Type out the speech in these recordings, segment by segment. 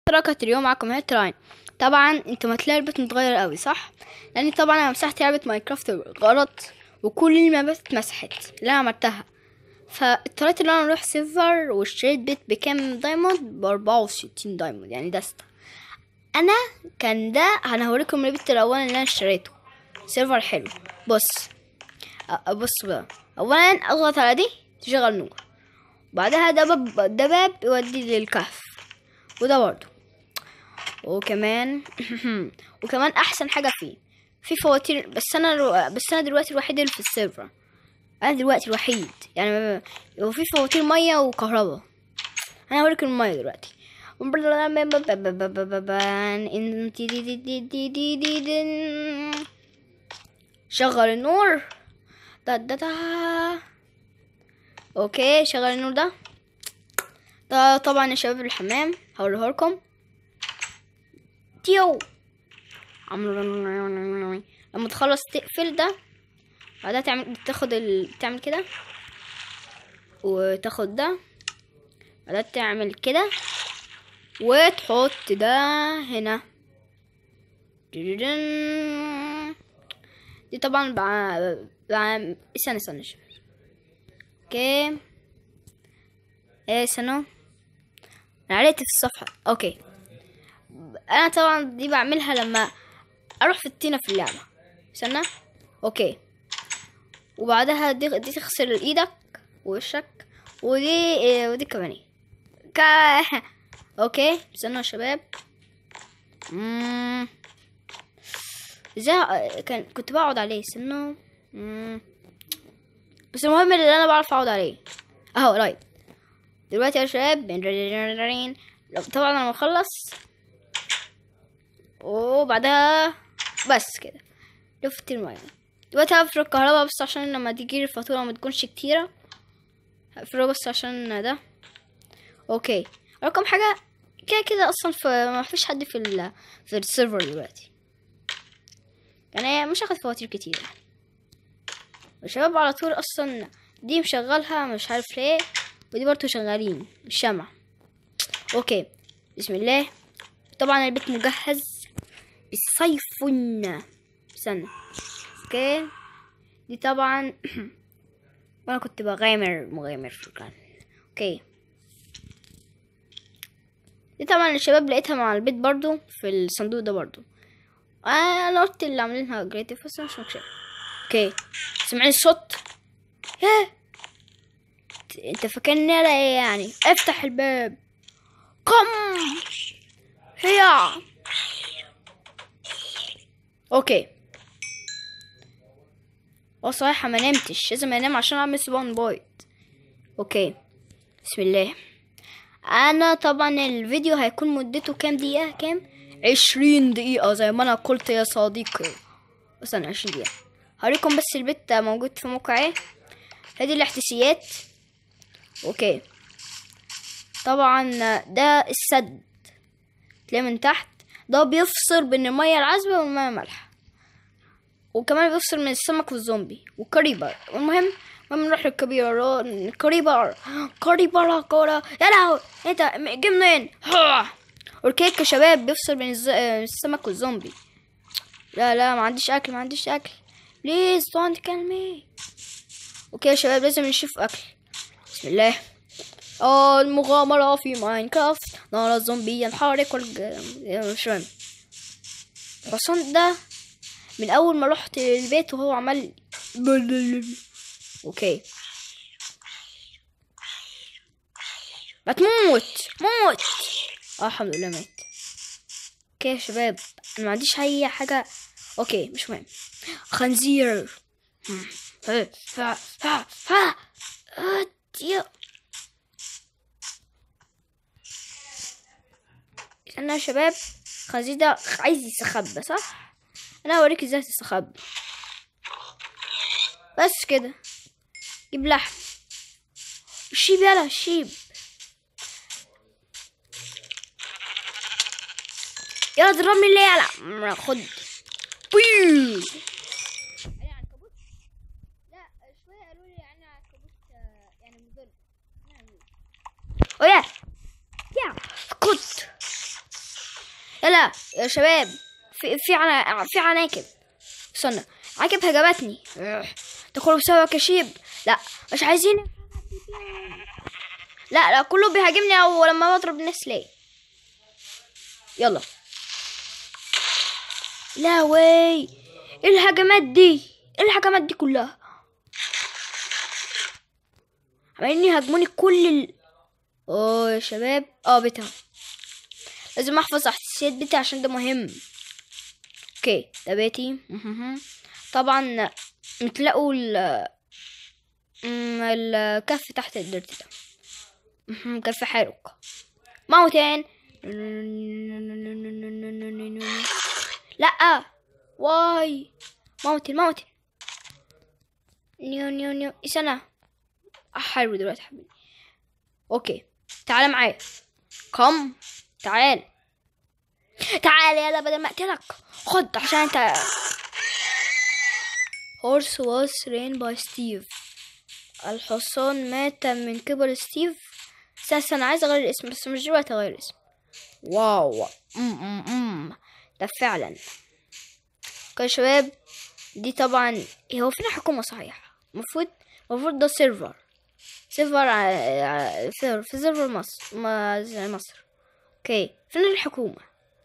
اشتركت اليوم معكم هيت راين طبعا انتوا هتلاقي البيت متغير قوي صح لان طبعا انا مسحت لعبه ماينكرافت غلط وكل المبات اتمسحت اللي انا عملتها فاضطريت ان انا اروح سيرفر واشتريت بيت بكام دايموند باربعة وستين دايموند يعني دستة انا كان ده انا هوريكم البيت الاول اللي انا اشتريته سيرفر حلو بص أ- بص بقى اولا اضغط على دي تشغل نور بعدها ده باب ده باب يودي للكهف وده برضه وكمان وكمان احسن حاجه فيه في فواتير بس انا الو... بس انا دلوقتي الوحيد اللي في السيرفر انا دلوقتي الوحيد يعني ما- وفي فواتير ميه وكهرباء انا هوريكم الميه دلوقتي شغل النور دا دا دا اوكي شغل النور ده ده طبعا يا شباب الحمام هوريه لكم تيو عمرو- لما تخلص تقفل ده بعدها تعمل تاخد ال... تعمل كده وتاخد ده بعدها تعمل كده وتحط ده هنا دي طبعا بع... بع... استنى استنى شوف. اوكي ايه استنى انا علقت في الصفحة اوكي انا طبعا دي بعملها لما اروح في التينة في اللعبة استنى اوكي وبعدها دي, دي تغسل ايدك ووشك ودي إيه، ودي كمان إيه. كا اوكي استنى يا شباب مم. ازاي كان كنت بقعد عليه استنى مم. بس المهم اللي انا بعرف اقعد عليه اهو رايت دلوقتي يا شباب بن- لو- طبعا لما اخلص وبعدها بس كده لفت المية دلوقتي هقفل الكهرباء بس عشان لما تيجي الفاتورة ما تكونش كتيرة هقفله بس عشان ده اوكي رقم حاجة كده كده اصلا في ما فيش حد في ال في السيرفر دلوقتي يعني مش هاخد فواتير كتير يعني الشباب على طول اصلا دي مشغلها مش عارف ليه ودي برضه شغالين الشمع اوكي بسم الله طبعا البيت مجهز بالسيفون استنى اوكي دي طبعا وانا كنت بغامر مغامر شكرا اوكي دي طبعا الشباب لقيتها مع البيت برضو في الصندوق ده برضو آه، انا قلت اللي عاملينها جريتيف بس أنا مش مكشف اوكي سمعني الصوت ياه انت فاكرني انا ايه يعني افتح الباب قم هيا اوكي اه صحيح ما نمتش لازم انام عشان اعمل سبون بوينت اوكي بسم الله انا طبعا الفيديو هيكون مدته كام دقيقة كام عشرين دقيقة زي ما انا قلت يا صديقي استنى عشرين دقيقة هوريكم بس البيت موجود في موقع ايه هذه الاحتسيات اوكي طبعا ده السد تلاقيه من تحت ده بيفصل بين المية العذبة والمية المالحة وكمان بيفصل من السمك والزومبي والكريبر والمهم المهم نروح للكبيرة الكريبر كريبر كورة يا لهوي انت جه منين ها. والكيك يا شباب بيفصل بين الز... السمك والزومبي لا لا ما عنديش اكل ما عنديش اكل بليز دونت كيل مي اوكي يا شباب لازم نشوف اكل بسم الله آه المغامرة في ماينكرافت نار الزومبي ينحرق والج... مش مهم الحصان ده من اول ما رحت البيت وهو عمال اوكي ما تموت موت اه الحمد لله مات اوكي يا شباب انا ما عنديش اي حاجه اوكي مش مهم خنزير ها ها ها ها آه، يا استنى يا شباب خنزير ده عايز يستخبى صح انا هوريك ازاي تستخبى بس كده جيب لحم الشيب يلا الشيب يلا ضربني اللي يلا خد بيو لا شوية قالوا لي يعني عنكبوت يعني مضر اوه يا يا كنت يلا يا شباب في في عنا في عناكب استنى عناكب هجمتني تدخلوا بسبب كشيب لا مش عايزين لا لا كله بيهاجمني او لما بضرب الناس ليه يلا لا واي ايه الهجمات دي ايه الهجمات دي كلها عمالين يهاجموني كل ال... اوه يا شباب اه بيتها لازم احفظ احساسيات بيتي عشان ده مهم اوكي ده بيتي مهمهم. طبعا بتلاقوا ال أمم، الكف تحت الدرت ده مهم، كف حارق موتين لا واي موتن موتن نيو نيو نيو استنى حلو دلوقتي حبيبي اوكي تعال معايا كم تعال تعال يلا بدل ما اقتلك خد عشان انت horse was slain by Steve الحصان مات من قبل ستيف اساسا انا عايز اغير الاسم بس مش دلوقتي اغير الاسم واو ام ام ام ده فعلا اوكي يا شباب دي طبعا هو فين الحكومة صحيح المفروض المفروض ده سيرفر سيرفر ع- ع- في في سيرفر مصر ما زي مصر اوكي فين الحكومة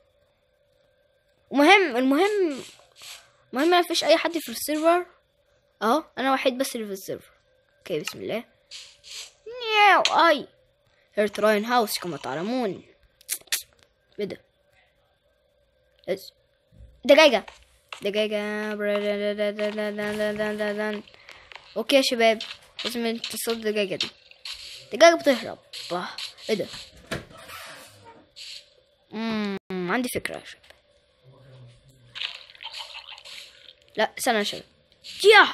المهم المهم المهم ما فيش اي حد في السيرفر اهو انا وحيد بس اللي في السيرفر اوكي بسم الله نياو اي هيرتراين هاوس كما تعلمون ايه ده إيش؟ دقيقة دقيقة اوكي يا شباب لازم تصد الدقيقة دي دقيقة بتهرب واه، ايه ده مم. عندي فكرة يا شباب لا استنى يا شباب يا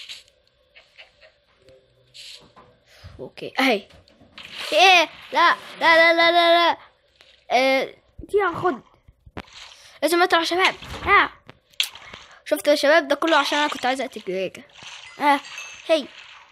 اوكي اهي ايه لا لا لا لا لا لا اه يا خد لازم اطلع يا شباب ها شفتوا يا شباب ده كله عشان انا كنت عايزه اقتل جيجا اه هي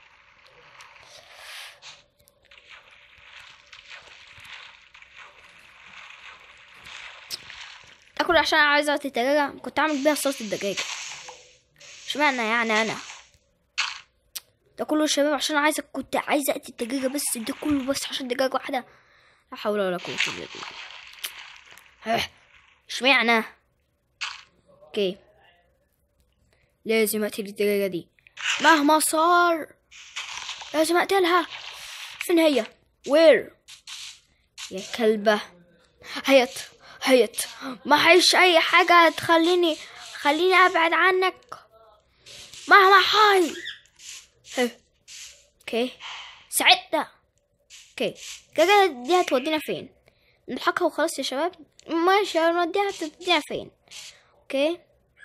ده كله عشان انا عايزه اقتل الدجاجه كنت اعمل بيها صوت الدجاجه اشمعنى يعني انا ده كله يا شباب عشان عايزه كنت عايزه اقتل الدجاجه بس ده كله بس عشان دجاجه واحده لا حول ولا قوه الا بالله ها، اشمعنى اوكي لازم اقتل الدجاجه دي مهما صار لازم اقتلها فين هي وير يا كلبه هيت هيت ما فيش اي حاجه تخليني خليني ابعد عنك مهما حال ها. اوكي ساعدنا اوكي كده دي هتودينا فين نضحكها وخلاص يا شباب ماشي هنوديها هتودينا فين اوكي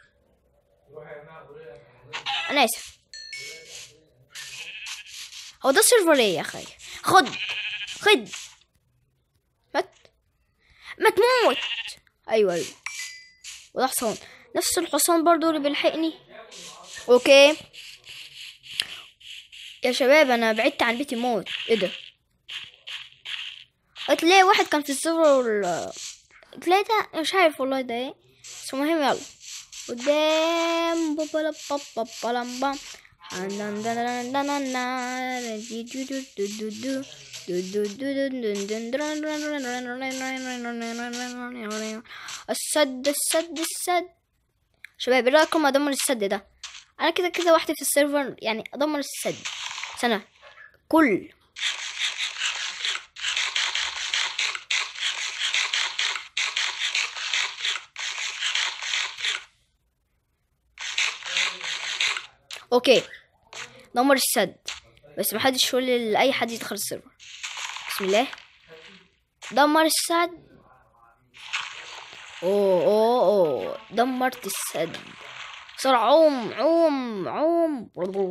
انا اسف هو ده سيرفر ايه يا اخي خد خد مات ما تموت ايوه ايوه وده حصان نفس الحصان برضو اللي بيلحقني اوكي يا شباب انا بعدت عن بيتي موت ايه ده تلاقي واحد كان في السيرفر تلاقي ده مش عارف والله ده ايه بس المهم يلا قدام بابا بابا بام بام السد السد السد شباب ايه رايكم ادمر السد ده انا كده كده واحده في السيرفر يعني ادمر السد سنه كل اوكي دمر السد بس محدش يقول لاي حد يدخل السيرفر بسم الله دمر السد اوه اوه اوه دمرت السد بسرعة عوم عوم عوم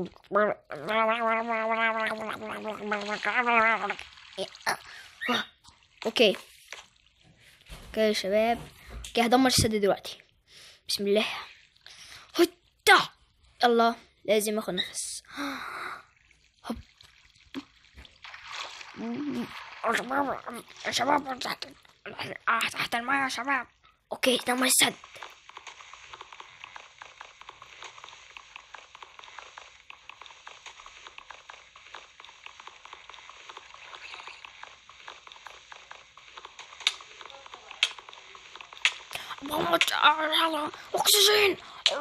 اوكي اوكي يا شباب اوكي هدمر السد دلوقتي بسم الله هتا يلا لازم اخد نفس هب. يا شباب يا شباب تحت تحت الماء يا شباب اوكي ده ما السد اكسجين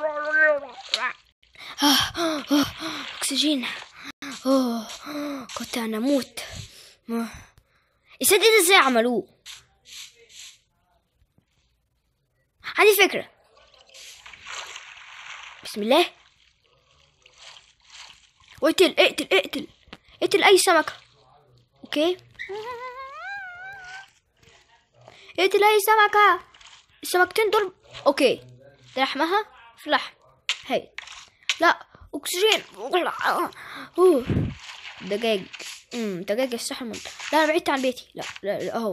اكسجين أوه. كنت انا اموت السد ده ازاي عملوه عندي فكرة بسم الله واقتل اقتل اقتل اقتل اي سمكة اوكي اقتل اي سمكة السمكتين دول اوكي ده لحمها في لحم هاي لا اكسجين اوه دجاج امم دجاج السحر من لا انا بعدت عن بيتي لا لا, لا اهو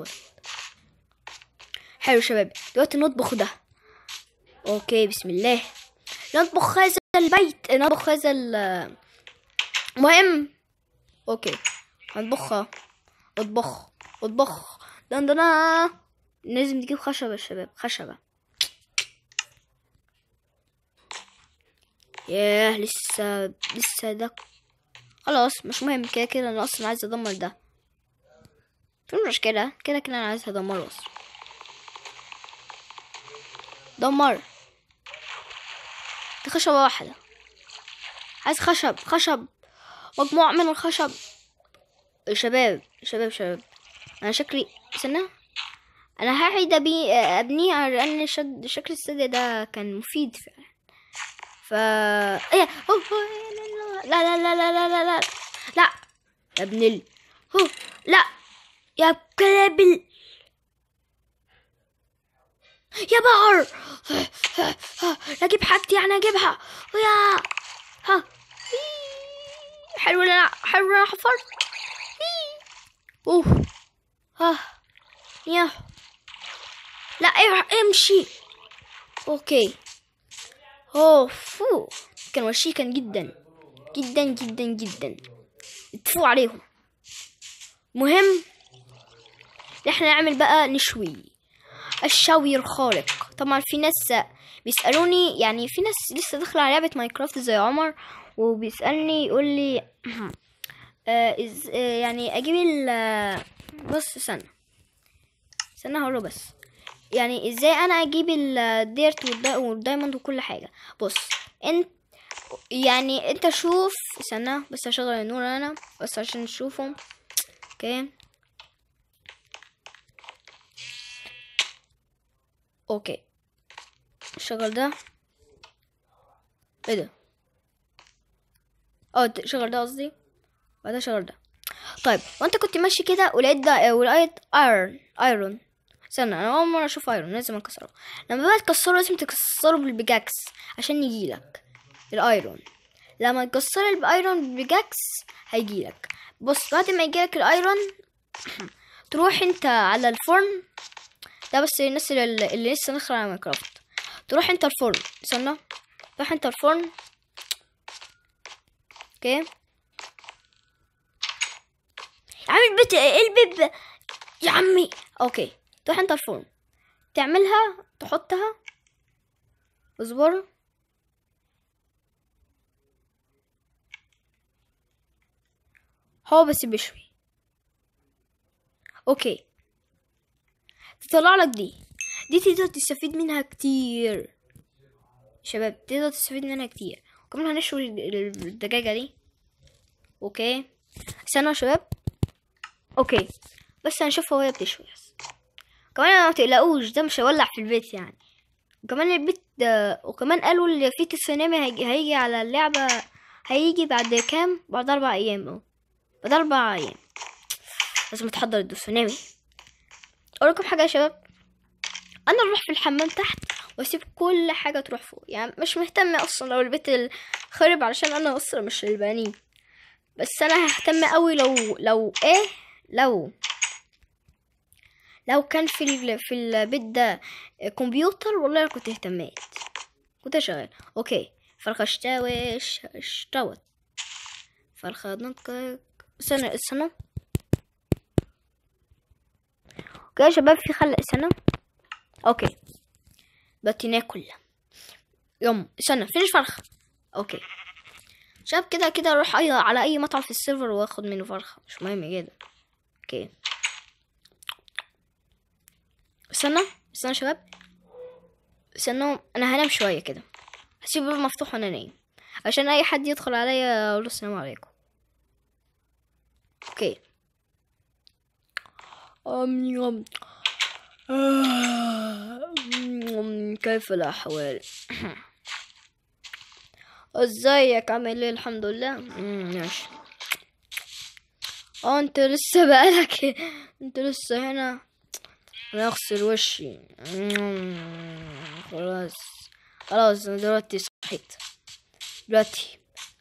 حلو شباب دلوقتي نطبخ ده اوكي بسم الله نطبخ هذا البيت نطبخ هذا ال مهم اوكي هنطبخها اطبخ اطبخ دندنا لازم نجيب خشبة يا شباب خشبة ياه لسه لسه ده خلاص مش مهم كده كده انا اصلا عايز ادمر ده في مشكلة كده كده انا عايز ادمره اصلا دمر دي خشبة واحدة عايز خشب خشب مجموعة من الخشب شباب شباب شباب انا شكلي استنى انا هعيد أبي ابنيه على ان شد شكل السد ده كان مفيد فعلا ف ايه أوه، أوه، لا لا لا لا لا لا لا لا يا ابن ال أوه، لا يا كلاب ال... يا بقر اجيب حاجتي انا اجيبها يا ها حلو إن انا حلو إن انا حفرت اوه ها يا لا إيه- امشي اوكي اوه فو كان وشيكا جدا جدا جدا جدا اتفقوا عليهم مهم إن احنا نعمل بقى نشوي الشوي الخارق طبعا في ناس بيسألوني يعني في ناس لسه داخلة على لعبة ماينكرافت زي عمر وبيسألني يقول لي آه إز آه يعني اجيب ال بص استنى استنى هقوله بس يعني ازاي انا اجيب الديرت والدا- والدايموند وكل حاجة بص انت يعني انت شوف استنى بس هشغل النور انا بس عشان تشوفهم اوكي اوكي شغل ده ايه ده اه د- شغل ده قصدي بعدها شغل ده طيب وانت كنت ماشي كده ولقيت ده ولقيت ايرون ايرون استنى انا اول مره اشوف ايرون لازم اكسره لما بقى تكسره لازم تكسره بالبيكاكس عشان يجيلك الايرون لما تكسر الايرون بالبيكاكس هيجيلك بص بعد ما يجيلك الايرون تروح انت على الفرن ده بس الناس اللي, اللي لسه داخله على ماينكرافت تروح انت الفرن استنى تروح انت الفرن اوكي يا عمي البيت ايه البيب يا عمي اوكي تروح انت الفرن تعملها تحطها اصبر هو بس بيشوي اوكي تطلع لك دي دي تقدر تستفيد منها كتير شباب تقدر تستفيد منها كتير وكمان هنشوي ال- الدجاجة دي اوكي استنوا يا شباب اوكي بس هنشوفها وهي بتشوي بس كمان ما تقلقوش ده مش هيولع في البيت يعني وكمان البيت ده وكمان قالوا اللي في تسونامي هيجي, هيجي على اللعبة هيجي بعد كام بعد أربع أيام أهو بعد أربع أيام لازم تحضر التسونامي أقول لكم حاجة يا شباب أنا أروح في الحمام تحت وأسيب كل حاجة تروح فوق يعني مش مهتمة أصلا لو البيت خرب علشان أنا أصلا مش البانيه بس أنا ههتم أوي لو لو إيه لو لو كان في ال... في البيت ده كمبيوتر والله أنا كنت اهتميت كنت شغال اوكي فرخة اشتوي ش- اشتوت فرخة نطق استنى استنى اوكي يا شباب في خلق استنى اوكي دلوقتي ناكل يوم استنى فين الفرخة اوكي شاب كده كده اروح اي على اي مطعم في السيرفر واخد منه فرخة مش مهم جدا اوكي استنى استنى يا شباب استنى انا هنام شوية كده هسيب الباب مفتوح وانا نايم عشان اي حد يدخل عليا اقول له السلام عليكم اوكي أم يوم أم كيف الأحوال ازيك عامل ايه الحمد لله مم، ماشي اه انت لسه بقالك انت لسه هنا انا اغسل وشي مم، خلاص خلاص انا دلوقتي صحيت دلوقتي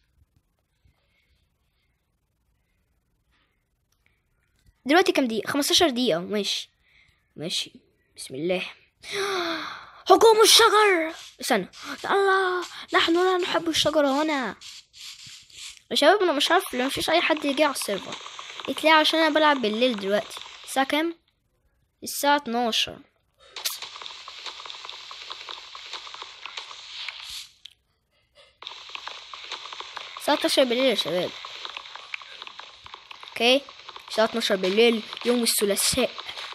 دلوقتي كام دقيقة 15 دقيقة ماشي ماشي بسم الله هجوم الشجر استنى الله نحن لا نحب الشجرة هنا يا شباب انا مش عارف لو مفيش اي حد يجي على السيرفر يتلاقي عشان انا بلعب بالليل دلوقتي الساعة كام الساعة 12 الساعة 12 بالليل يا شباب اوكي الساعة 12 بالليل يوم الثلاثاء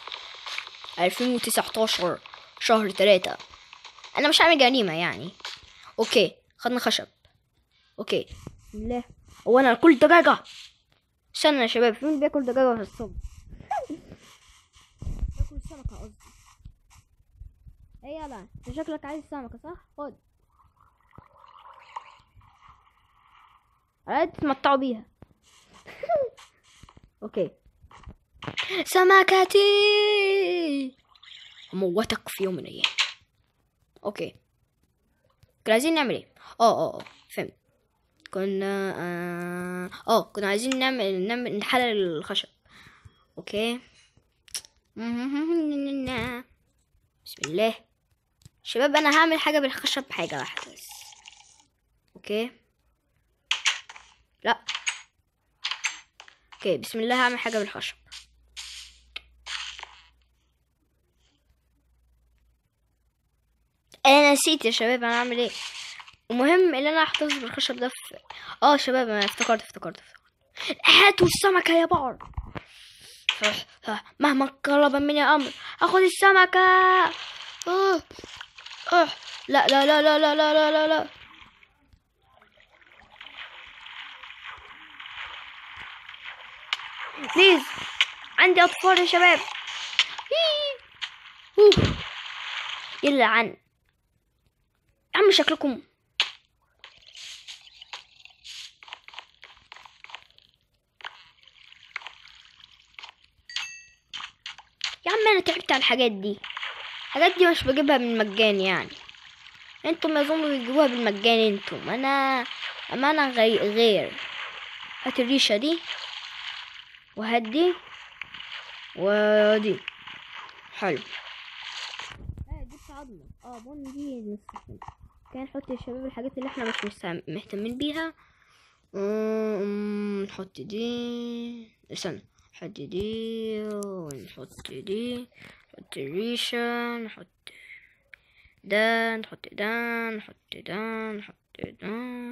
2019 شهر تلاتة انا مش عامل جريمة يعني اوكي خدنا خشب اوكي بسم الله هو انا اكل دجاجة استنى يا شباب مين بياكل دجاجة في الصبح باكل سمكة قصدي ايه يلا انت شكلك عايز سمكة صح خد عايز تتمتعوا بيها اوكي سمكتي موتك في يوم من الايام اوكي كنا عايزين نعمل ايه اه اه اه فهمت كنا اه آه، كنا عايزين نعمل نعمل نحلل الخشب اوكي بسم الله شباب انا هعمل حاجه بالخشب حاجه واحده بس اوكي لا اوكي بسم الله هعمل حاجه بالخشب انا نسيت يا شباب انا اعمل ايه المهم ان انا احتفظ بالخشب ده في اه شباب انا افتكرت افتكرت افتكرت هاتوا السمكة يا بعض مهما قرب مني امر اخذ السمكة آه. آه. لا لا لا لا لا لا لا لا لا بليز عندي اطفال يا شباب هي. أوف. يلعن يا عم شكلكم يا عم انا تعبت على الحاجات دي الحاجات دي مش بجيبها بالمجان يعني انتم يظنوا بتجيبوها بالمجان انتم انا اما انا غي- غير هات الريشة دي وهات دي ودي حلو اه جبت عظمة اه بون دي نستخدم كان نحط يا شباب الحاجات اللي احنا مش مستع- مهتمين بيها أمم، نحط دي استنى نحط دي ونحط دي نحط الريشة نحط ده نحط ده نحط ده نحط ده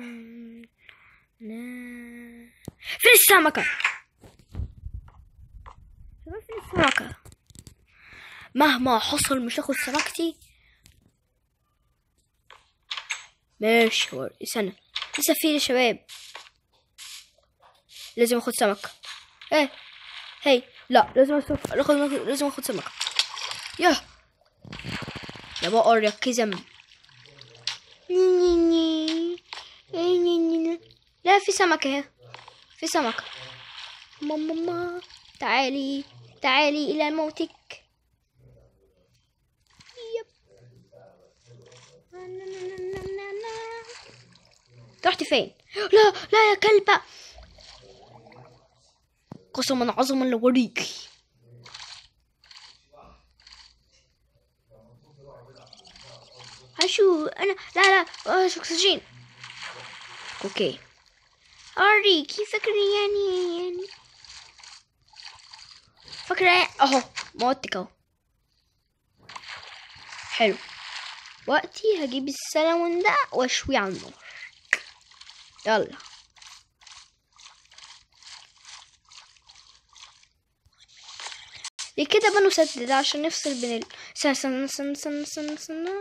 لا فين السمكة شباب فين السمكة مهما حصل مش هاخد سمكتي ماشي هو استنى لسه في يا شباب لازم اخد سمكة ايه هي لا لازم اخد لازم اخد سمكة يا يا بقر يا كزم لا في سمكة اهي في سمكة ماما ماما تعالي تعالي إلى موتك يب رحت فين لا لا يا كلبة قسما عظما لوريكي هشو انا لا لا آه، شو اكسجين اوكي اوريكي فكري يعني يعني فكرة اهو موتك اهو حلو وقتي هجيب السلمون ده واشويه على النار يلا ليه كده بنو سدد عشان نفصل بين ال استنى استنى استنى استنى استنى استنى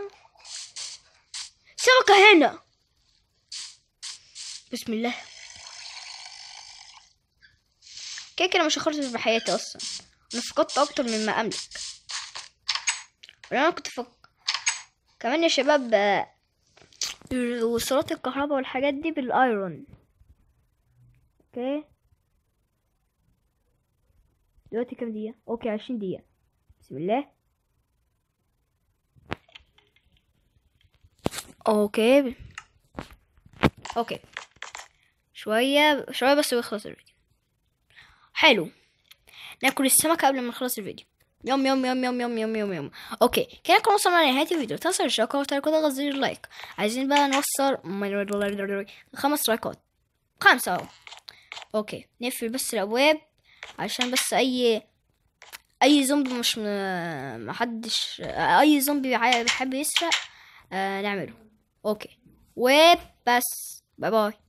سمكة هنا بسم الله كده كده مش هخرج بحياتي اصلا انا فقدت اكتر مما املك انا كنت فك... كمان يا شباب آه، وصلات الكهرباء والحاجات دي بالايرون اوكي دلوقتي كام دقيقة؟ اوكي عشرين دقيقة بسم الله اوكي اوكي شوية شوية بس ويخلص الفيديو حلو ناكل السمكة قبل ما نخلص الفيديو يوم يوم يوم يوم يوم يوم يوم يوم اوكي كده نكون وصلنا لنهاية الفيديو تنسوا الاشتراك وتركوا ضغط زر اللايك عايزين بقى نوصل خمس لايكات خمسة اهو اوكي نقفل بس الابواب عشان بس اي اي زومبي مش م- محدش اي زومبي عاي- بيحب يسرق آه نعمله اوكي وبس باي باي